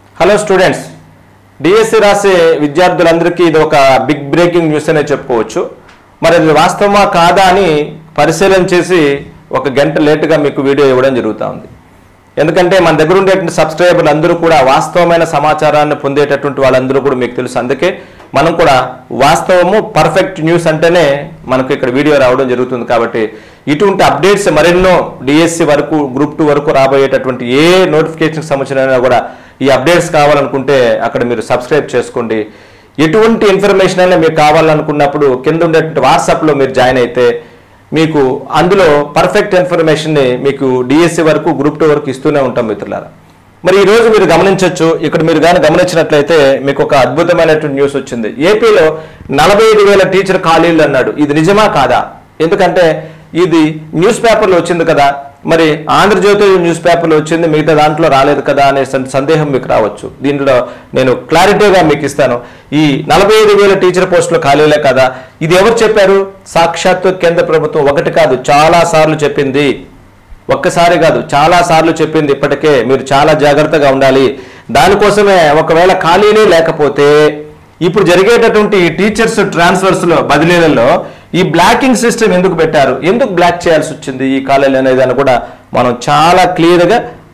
hello students DSC రాసే విద్యార్థులందరికీ ఇది ఒక బిగ్ బ్రేకింగ్ న్యూస్ అనే చెప్పుకోవచ్చు మరి అది వాస్తవమా కాదా అని పరిశీలన చేసి ఒక గంట లేటుగా మీకు వీడియో ఇవ్వడం జరుగుతూ ఉంది ఎందుకంటే మన దగ్గర ఉండేటువంటి సబ్స్క్రైబర్లు అందరూ కూడా వాస్తవమైన సమాచారాన్ని పొందేటటువంటి వాళ్ళందరూ కూడా మీకు తెలుసు అందుకే మనం కూడా వాస్తవము పర్ఫెక్ట్ న్యూస్ అంటేనే మనకు ఇక్కడ వీడియో రావడం జరుగుతుంది కాబట్టి ఇటువంటి అప్డేట్స్ మరెన్నో డిఎస్సి వరకు గ్రూప్ టూ వరకు రాబోయేటటువంటి ఏ నోటిఫికేషన్ సంబంధించిన కూడా ఈ అప్డేట్స్ కావాలనుకుంటే అక్కడ మీరు సబ్స్క్రైబ్ చేసుకోండి ఎటువంటి ఇన్ఫర్మేషన్ అయినా మీకు కావాలనుకున్నప్పుడు కింద ఉండేటువంటి వాట్సాప్లో మీరు జాయిన్ అయితే మీకు అందులో పర్ఫెక్ట్ ఇన్ఫర్మేషన్ని మీకు డిఎస్సి వరకు గ్రూప్ టూ వరకు ఇస్తూనే ఉంటాం మిత్రులారా మరి ఈ రోజు మీరు గమనించవచ్చు ఇక్కడ మీరు కానీ గమనించినట్లయితే మీకు ఒక అద్భుతమైనటువంటి న్యూస్ వచ్చింది ఏపీలో నలభై ఐదు వేల టీచర్ ఖాళీలు అన్నాడు ఇది నిజమా కాదా ఎందుకంటే ఇది న్యూస్ పేపర్లో వచ్చింది కదా మరి ఆంధ్రజ్యోతి న్యూస్ పేపర్లో వచ్చింది మిగతా దాంట్లో రాలేదు కదా అనే సం- సందేహం మీకు రావచ్చు దీంట్లో నేను క్లారిటీగా మీకు ఇస్తాను ఈ నలభై ఐదు వేల టీచర్ పోస్టులు ఖాళీలే కదా ఇది ఎవరు చెప్పారు సాక్షాత్తు కేంద్ర ప్రభుత్వం ఒకటి కాదు చాలా సార్లు చెప్పింది ఒక్కసారి కాదు చాలా సార్లు చెప్పింది ఇప్పటికే మీరు చాలా జాగ్రత్తగా ఉండాలి దానికోసమే ఒకవేళ ఖాళీలే లేకపోతే ఇప్పుడు జరిగేటటువంటి ఈ టీచర్స్ ట్రాన్స్ఫర్స్ లో బదిలీలలో ఈ బ్లాకింగ్ సిస్టమ్ ఎందుకు పెట్టారు ఎందుకు బ్లాక్ చేయాల్సి వచ్చింది ఈ ఖాళీలు అనేది అని కూడా మనం చాలా క్లియర్గా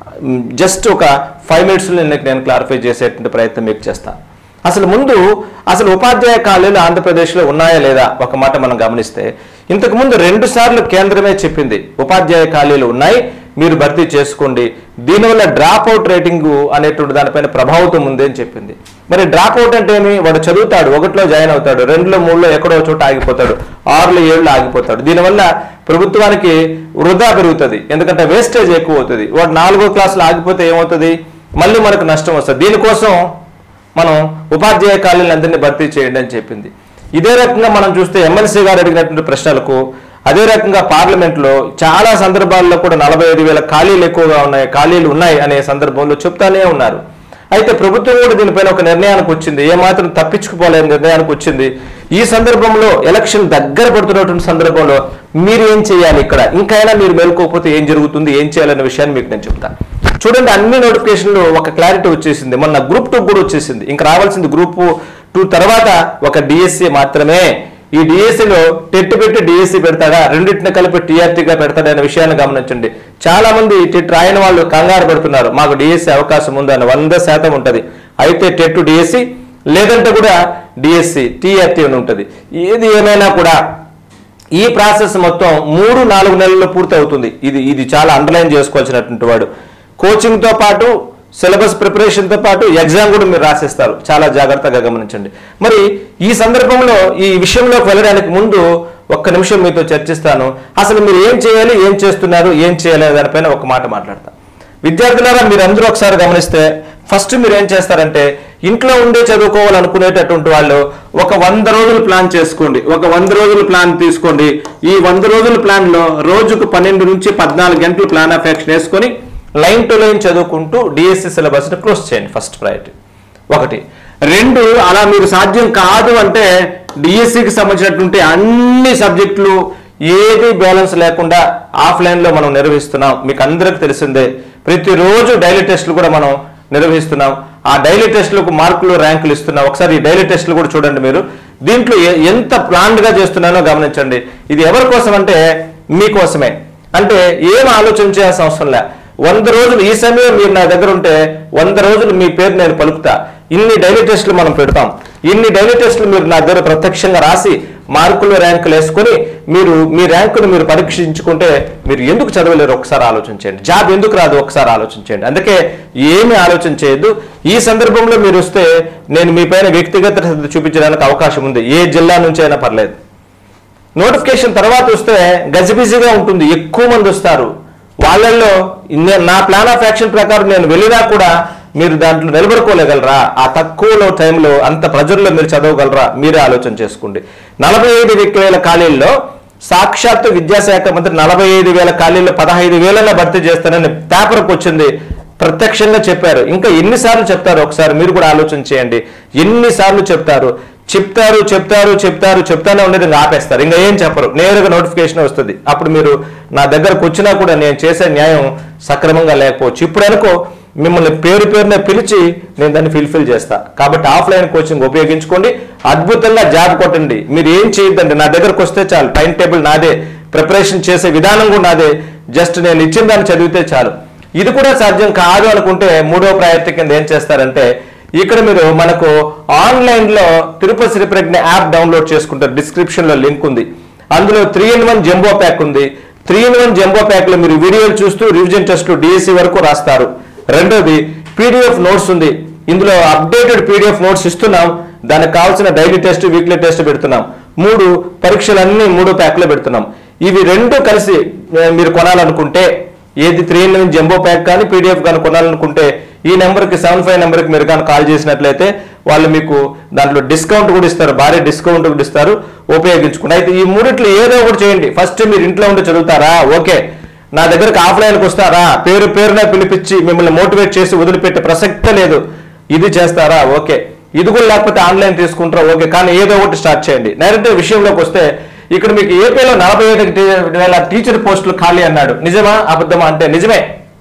జస్ట్ ఒక ఫైవ్ మినిట్స్లో నేను క్లారిఫై చేసేటువంటి ప్రయత్నం మీకు చేస్తాను అసలు ముందు అసలు ఉపాధ్యాయ ఖాళీలు ఆంధ్రప్రదేశ్లో ఉన్నాయా లేదా ఒక మాట మనం గమనిస్తే ఇంతకు ముందు రెండు సార్లు కేంద్రమే చెప్పింది ఉపాధ్యాయ ఖాళీలు ఉన్నాయి మీరు భర్తీ చేసుకోండి దీనివల్ల డ్రాప్ అవుట్ రేటింగ్ అనేటువంటి దానిపైన ప్రభావితం ఉంది అని చెప్పింది మరి డ్రాప్ అవుట్ అంటే ఏమి వాడు చదువుతాడు ఒకటిలో జాయిన్ అవుతాడు రెండులో మూడులో ఎక్కడో చోట ఆగిపోతాడు ఆరులో ఏడులో ఆగిపోతాడు దీనివల్ల ప్రభుత్వానికి వృధా పెరుగుతుంది ఎందుకంటే వేస్టేజ్ ఎక్కువ అవుతుంది వాడు నాలుగో క్లాసులో ఆగిపోతే ఏమవుతుంది మళ్ళీ మనకు నష్టం వస్తుంది దీనికోసం మనం ఉపాధ్యాయ ఖాళీలందరినీ భర్తీ చేయండి అని చెప్పింది ఇదే రకంగా మనం చూస్తే ఎమ్మెల్సీ గారు అడిగినటువంటి ప్రశ్నలకు అదే రకంగా పార్లమెంట్లో చాలా సందర్భాల్లో కూడా నలభై ఐదు వేల ఖాళీలు ఎక్కువగా ఉన్నాయి ఖాళీలు ఉన్నాయి అనే సందర్భంలో చెప్తానే ఉన్నారు అయితే ప్రభుత్వం కూడా దీనిపైన ఒక నిర్ణయానికి వచ్చింది ఏమాత్రం తప్పించుకుపోలేని నిర్ణయానికి వచ్చింది ఈ సందర్భంలో ఎలక్షన్ దగ్గర పడుతున్నటువంటి సందర్భంలో మీరు ఏం చేయాలి ఇక్కడ ఇంకైనా మీరు మేల్కోకపోతే ఏం జరుగుతుంది ఏం చేయాలనే విషయాన్ని మీకు నేను చెప్తాను చూడండి అన్ని నోటిఫికేషన్లు ఒక క్లారిటీ వచ్చేసింది మొన్న గ్రూప్ టూ కూడా వచ్చేసింది ఇంకా రావాల్సింది గ్రూప్ టూ తర్వాత ఒక డిఎస్సి మాత్రమే ఈ డిఎస్సిలో టెట్ పెట్టి డిఎస్సి పెడతాడా రెండింటిని కలిపి టీఆర్టీగా పెడతాడా అనే విషయాన్ని గమనించండి చాలా మంది టెట్ రాయని వాళ్ళు కంగారు పడుతున్నారు మాకు డిఎస్సి అవకాశం ఉందని వంద శాతం ఉంటుంది అయితే టెట్ డిఎస్సి లేదంటే కూడా డిఎస్సి టీఆర్టీ అని ఉంటుంది ఏది ఏమైనా కూడా ఈ ప్రాసెస్ మొత్తం మూడు నాలుగు నెలల్లో పూర్తి అవుతుంది ఇది ఇది చాలా అండర్లైన్ చేసుకోవాల్సినటువంటి వాడు కోచింగ్తో పాటు సిలబస్ ప్రిపరేషన్తో పాటు ఎగ్జామ్ కూడా మీరు రాసేస్తారు చాలా జాగ్రత్తగా గమనించండి మరి ఈ సందర్భంలో ఈ విషయంలోకి వెళ్ళడానికి ముందు ఒక్క నిమిషం మీతో చర్చిస్తాను అసలు మీరు ఏం చేయాలి ఏం చేస్తున్నారు ఏం చేయాలి అనే దానిపైన ఒక మాట మాట్లాడతాను విద్యార్థులారా మీరు అందరూ ఒకసారి గమనిస్తే ఫస్ట్ మీరు ఏం చేస్తారంటే ఇంట్లో ఉండే చదువుకోవాలనుకునేటటువంటి వాళ్ళు ఒక వంద రోజులు ప్లాన్ చేసుకోండి ఒక వంద రోజుల ప్లాన్ తీసుకోండి ఈ వంద రోజుల ప్లాన్ లో రోజుకు పన్నెండు నుంచి పద్నాలుగు గంటలు ప్లాన్ ఆఫ్ యాక్షన్ వేసుకొని లైన్ టు లైన్ చదువుకుంటూ డిఎస్సి సిలబస్ ని క్లోజ్ చేయండి ఫస్ట్ ప్రయారిటీ ఒకటి రెండు అలా మీరు సాధ్యం కాదు అంటే డిఎస్సికి సంబంధించినటువంటి అన్ని సబ్జెక్టులు ఏది బ్యాలెన్స్ లేకుండా ఆఫ్లైన్ లో మనం నిర్వహిస్తున్నాం మీకు అందరికి తెలిసిందే ప్రతిరోజు డైలీ టెస్టులు కూడా మనం నిర్వహిస్తున్నాం ఆ డైలీ టెస్టులకు మార్కులు ర్యాంకులు ఇస్తున్నాం ఒకసారి ఈ డైలీ టెస్టులు కూడా చూడండి మీరు దీంట్లో ఎ- ఎంత ప్లాన్డ్ గా చేస్తున్నానో గమనించండి ఇది ఎవరి కోసం అంటే మీకోసమే అంటే ఏం ఆలోచించాల్సిన అవసరం లే వంద రోజులు ఈ సమయం మీరు నా దగ్గర ఉంటే వంద రోజులు మీ పేరు నేను పలుకుతా ఇన్ని డైలీ టెస్టులు మనం పెడతాం ఇన్ని డైలీ టెస్టులు మీరు నా దగ్గర ప్రత్యక్షంగా రాసి మార్కులు ర్యాంకులు వేసుకొని మీరు మీ ర్యాంకును మీరు పరీక్షించుకుంటే మీరు ఎందుకు చదవలేరు ఒకసారి ఆలోచించండి జాబ్ ఎందుకు రాదు ఒకసారి ఆలోచించండి అందుకే ఏమి ఆలోచన చేయొద్దు ఈ సందర్భంలో మీరు వస్తే నేను మీ పైన వ్యక్తిగత శ్రద్ధ చూపించడానికి అవకాశం ఉంది ఏ జిల్లా నుంచి అయినా పర్లేదు నోటిఫికేషన్ తర్వాత వస్తే గజిబిజిగా ఉంటుంది ఎక్కువ మంది వస్తారు వాళ్ళల్లో నే- నా ప్లాన్ ఆఫ్ యాక్షన్ ప్రకారం నేను వెళ్ళినా కూడా మీరు దాంట్లో నిలబడుకోలేగలరా ఆ తక్కువలో టైంలో అంత ప్రజల్లో మీరు చదవగలరా మీరే ఆలోచన చేసుకోండి నలభై ఐదు వేల ఖాళీల్లో సాక్షాత్తు విద్యాశాఖ మంత్రి నలభై ఐదు వేల ఖాళీల్లో పదహైదు వేలన్నా భర్తీ చేస్తానని పేపర్కి వచ్చింది ప్రత్యక్షంగా చెప్పారు ఇంకా ఎన్నిసార్లు చెప్తారు ఒకసారి మీరు కూడా ఆలోచన చేయండి ఎన్నిసార్లు చెప్తారు చెప్తారు చెప్తారు చెప్తారు చెప్తానే ఉండేది ఇంకా ఆపేస్తారు ఇంకా ఏం చెప్పరు నేరుగా నోటిఫికేషన్ వస్తుంది అప్పుడు మీరు నా దగ్గరకు వచ్చినా కూడా నేను చేసే న్యాయం సక్రమంగా లేకపోవచ్చు ఇప్పుడు అనుకో మిమ్మల్ని పేరు పేరునే పిలిచి నేను దాన్ని ఫిల్ఫిల్ చేస్తా కాబట్టి ఆఫ్లైన్ కోచింగ్ ఉపయోగించుకోండి అద్భుతంగా జాబ్ కొట్టండి మీరు ఏం చేయొద్దండి నా దగ్గరకు వస్తే చాలు టైం టేబుల్ నాదే ప్రిపరేషన్ చేసే విధానం కూడా నాదే జస్ట్ నేను ఇచ్చిన దాన్ని చదివితే చాలు ఇది కూడా సాధ్యం కాదు అనుకుంటే మూడో ప్రయత్నం కింద ఏం చేస్తారంటే ఇక్కడ మీరు మనకు ఆన్లైన్ లో తిరుపతి శ్రీ ప్రజ్ఞ యాప్ డౌన్లోడ్ చేసుకుంటారు డిస్క్రిప్షన్ లో లింక్ ఉంది అందులో three in one jumbo pack ఉంది three in one jumbo pack లో మీరు వీడియోలు చూస్తూ రివిజన్ టెస్ట్ డిఎస్సి వరకు రాస్తారు రెండోది పీడిఎఫ్ నోట్స్ ఉంది ఇందులో అప్డేటెడ్ పీడిఎఫ్ నోట్స్ ఇస్తున్నాం దానికి కావాల్సిన డైలీ టెస్ట్ వీక్లీ టెస్ట్ పెడుతున్నాం మూడు పరీక్షలన్నీ మూడు ప్యాక్లో పెడుతున్నాం ఇవి రెండు కలిసి ఏ, మీరు కొనాలనుకుంటే ఏది three in one jumbo pack కానీ పీడిఎఫ్ కానీ కొనాలనుకుంటే ఈ నెంబర్కి సెవెన్ ఫైవ్ నెంబర్కి మీరు కానీ కాల్ చేసినట్లయితే వాళ్ళు మీకు దాంట్లో డిస్కౌంట్ కూడా ఇస్తారు భారీ డిస్కౌంట్ కూడా ఇస్తారు ఉపయోగించుకోండి అయితే ఈ మూడిట్లో ఏదో ఒకటి చేయండి ఫస్ట్ మీరు ఇంట్లో ఉండి చదువుతారా ఓకే నా దగ్గరకు ఆఫ్లైన్కి వస్తారా పేరు పేరున పిలిపించి మిమ్మల్ని మోటివేట్ చేసి వదిలిపెట్టే ప్రసక్తే లేదు ఇది చేస్తారా ఓకే ఇది కూడా లేకపోతే ఆన్లైన్ తీసుకుంటారా ఓకే కానీ ఏదో ఒకటి స్టార్ట్ చేయండి డైరెక్ట్ విషయంలోకి వస్తే ఇక్కడ మీకు ఏపీలో నలభై ఐదు వేల టీచర్ పోస్టులు ఖాళీ అన్నాడు నిజమా అబద్ధమా అంటే నిజమే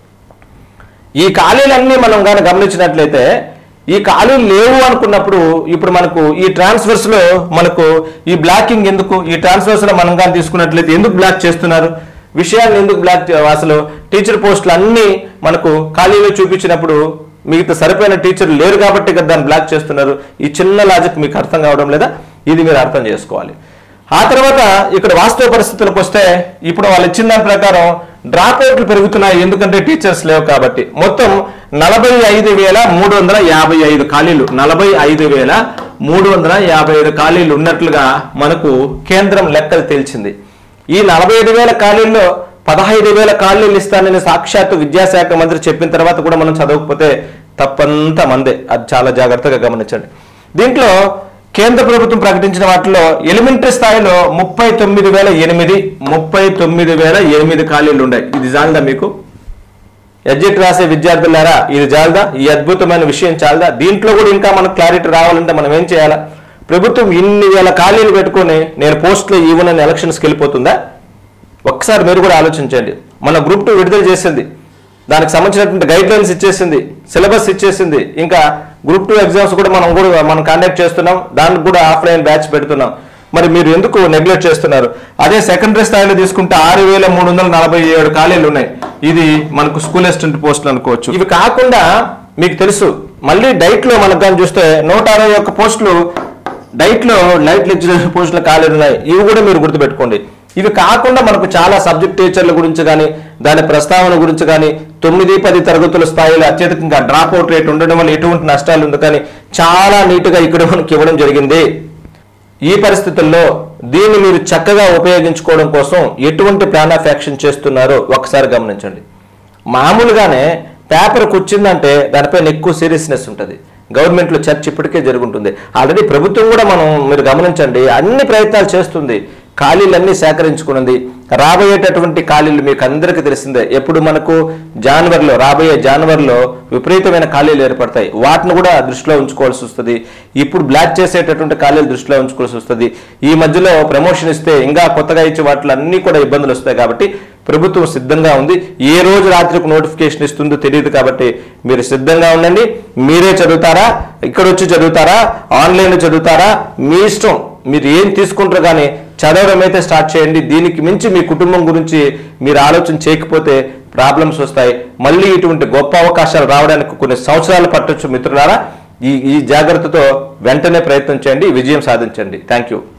ఈ ఖాళీలన్నీ మనం కానీ గమనించినట్లయితే ఈ ఖాళీలు లేవు అనుకున్నప్పుడు ఇప్పుడు మనకు ఈ ట్రాన్స్ఫర్స్ లో మనకు ఈ బ్లాకింగ్ ఎందుకు ఈ ట్రాన్స్ఫర్స్ లో మనం కానీ తీసుకున్నట్లయితే ఎందుకు బ్లాక్ చేస్తున్నారు విషయాన్ని ఎందుకు బ్లాక్ చే- అసలు టీచర్ పోస్టులు అన్నీ మనకు ఖాళీలో చూపించినప్పుడు మిగతా సరిపోయిన టీచర్ లేరు కాబట్టి కదా దాన్ని బ్లాక్ చేస్తున్నారు ఈ చిన్న లాజిక్ మీకు అర్థం కావడం లేదా ఇది మీరు అర్థం చేసుకోవాలి ఆ తర్వాత ఇక్కడ వాస్తవ పరిస్థితులకు వస్తే ఇప్పుడు వాళ్ళు ఇచ్చిన దాని ప్రకారం డ్రాప్ అవుట్లు పెరుగుతున్నాయి ఎందుకంటే టీచర్స్ లేవు కాబట్టి మొత్తం నలభై ఐదు వేల మూడు వందల యాభై ఐదు ఖాళీలు నలభై ఐదు వేల మూడు వందల యాభై ఐదు ఖాళీలు ఉన్నట్లుగా మనకు కేంద్రం లెక్కలు తేల్చింది ఈ నలభై ఐదు వేల ఖాళీల్లో పదహైదు వేల ఖాళీలు ఇస్తానని సాక్షాత్తు విద్యాశాఖ మంత్రి చెప్పిన తర్వాత కూడా మనం చదవకపోతే తప్పంతా మందే అది చాలా జాగ్రత్తగా గమనించండి దీంట్లో కేంద్ర ప్రభుత్వం ప్రకటించిన వాటిలో ఎలిమెంటరీ స్థాయిలో ముప్పై తొమ్మిది వేల ఎనిమిది ముప్పై తొమ్మిది వేల ఎనిమిది ఖాళీలు ఉన్నాయి ఇది జాలదా మీకు ఎడ్జెట్ రాసే విద్యార్థులారా ఇది చాలదా ఈ అద్భుతమైన విషయం చాలదా దీంట్లో కూడా ఇంకా మనకు క్లారిటీ రావాలంటే మనం ఏం చేయాలా ప్రభుత్వం ఇన్ని వేల ఖాళీలు పెట్టుకొని నేను పోస్టులు ఇవ్వనని ఎలక్షన్స్కి వెళ్ళిపోతుందా ఒక్కసారి మీరు కూడా ఆలోచించండి మన గ్రూప్ టూ విడుదల చేసింది దానికి సంబంధించినటువంటి గైడ్ లైన్స్ ఇచ్చేసింది సిలబస్ ఇచ్చేసింది ఇంకా గ్రూప్ టూ ఎగ్జామ్స్ కూడా మనం కూడా మనం కండక్ట్ చేస్తున్నాం దానికి కూడా ఆఫ్లైన్ బ్యాచ్ పెడుతున్నాం మరి మీరు ఎందుకు నెగ్లెక్ట్ చేస్తున్నారు అదే సెకండరీ స్థాయిలో తీసుకుంటే ఆరు వేల మూడు వందల నలభై ఏడు ఖాళీలు ఉన్నాయి ఇది మనకు స్కూల్ అసిస్టెంట్ పోస్టులు అనుకోవచ్చు ఇవి కాకుండా మీకు తెలుసు మళ్ళీ డైట్ లో మనకు కానీ చూస్తే నూట అరవై ఒక్క పోస్టులు డైట్ లో లైట్ లెక్చరర్ పోస్టులు ఖాళీలు ఉన్నాయి ఇవి కూడా మీరు గుర్తుపెట్టుకోండి ఇవి కాకుండా మనకు చాలా సబ్జెక్ట్ టీచర్ల గురించి కానీ దాని ప్రస్తావన గురించి కానీ తొమ్మిది పది తరగతుల స్థాయిలో అత్యధికంగా డ్రాప్ అవుట్ రేట్ ఉండడం వల్ల ఎటువంటి నష్టాలు ఉంది కానీ చాలా నీట్గా ఇక్కడ మనకి ఇవ్వడం జరిగింది ఈ పరిస్థితుల్లో దీన్ని మీరు చక్కగా ఉపయోగించుకోవడం కోసం ఎటువంటి ప్లాన్ ఆఫ్ యాక్షన్ చేస్తున్నారో ఒకసారి గమనించండి మామూలుగానే పేపర్కి వచ్చిందంటే దానిపైన ఎక్కువ సీరియస్నెస్ ఉంటుంది గవర్నమెంట్లో చర్చ ఇప్పటికే జరుగుతుంది ఆల్రెడీ ప్రభుత్వం కూడా మనం మీరు గమనించండి అన్ని ప్రయత్నాలు చేస్తుంది ఖాళీలన్నీ సేకరించుకున్నది రాబోయేటటువంటి ఖాళీలు మీకు అందరికీ తెలిసిందే ఎప్పుడు మనకు జనవరిలో రాబోయే జనవరిలో విపరీతమైన ఖాళీలు ఏర్పడతాయి వాటిని కూడా దృష్టిలో ఉంచుకోవాల్సి వస్తుంది ఇప్పుడు బ్లాక్ చేసేటటువంటి ఖాళీలు దృష్టిలో ఉంచుకోవాల్సి వస్తుంది ఈ మధ్యలో ప్రమోషన్ ఇస్తే ఇంకా కొత్తగా ఇచ్చే వాటిలో అన్నీ కూడా ఇబ్బందులు వస్తాయి కాబట్టి ప్రభుత్వం సిద్ధంగా ఉంది ఏ రోజు రాత్రికి నోటిఫికేషన్ ఇస్తుందో తెలియదు కాబట్టి మీరు సిద్ధంగా ఉండండి మీరే చదువుతారా ఇక్కడ వచ్చి చదువుతారా ఆన్లైన్ చదువుతారా మీ ఇష్టం మీరు ఏం తీసుకుంటారు కానీ చదవడం అయితే స్టార్ట్ చేయండి దీనికి మించి మీ కుటుంబం గురించి మీరు ఆలోచన చేయకపోతే ప్రాబ్లమ్స్ వస్తాయి మళ్ళీ ఇటువంటి గొప్ప అవకాశాలు రావడానికి కొన్ని సంవత్సరాలు పట్టొచ్చు మిత్రులారా ఈ ఈ జాగ్రత్తతో వెంటనే ప్రయత్నం చేయండి విజయం సాధించండి థ్యాంక్ యూ